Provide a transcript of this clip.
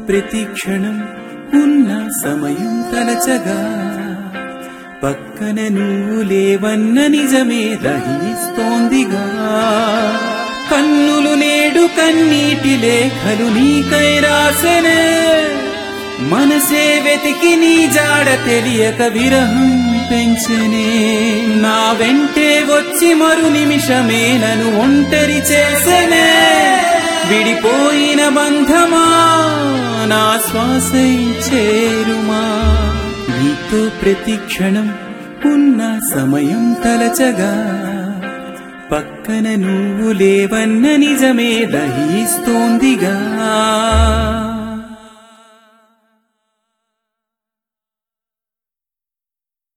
ప్రతి క్షణం ఉన్న సమయం తలచగా పక్కన నువ్వు లేవన్న నిజమే దహిస్తోందిగా కన్నులు నేడు కన్నీటి లేఖలు నీకై రాసెనే మనసే వెతికి నీ జాడ తెలియక విరహం పెంచనే నా వెంటే వచ్చి మరు నిమిషమే నన్ను ఒంటరి చేసెనే విడిపోయిన బంధమా నా శ్వాసై చేరుమా నీతో ప్రతి క్షణం ఉన్న సమయం తలచగా పక్కన నువ్వు లేవన్న నిజమే దహిస్తోందిగా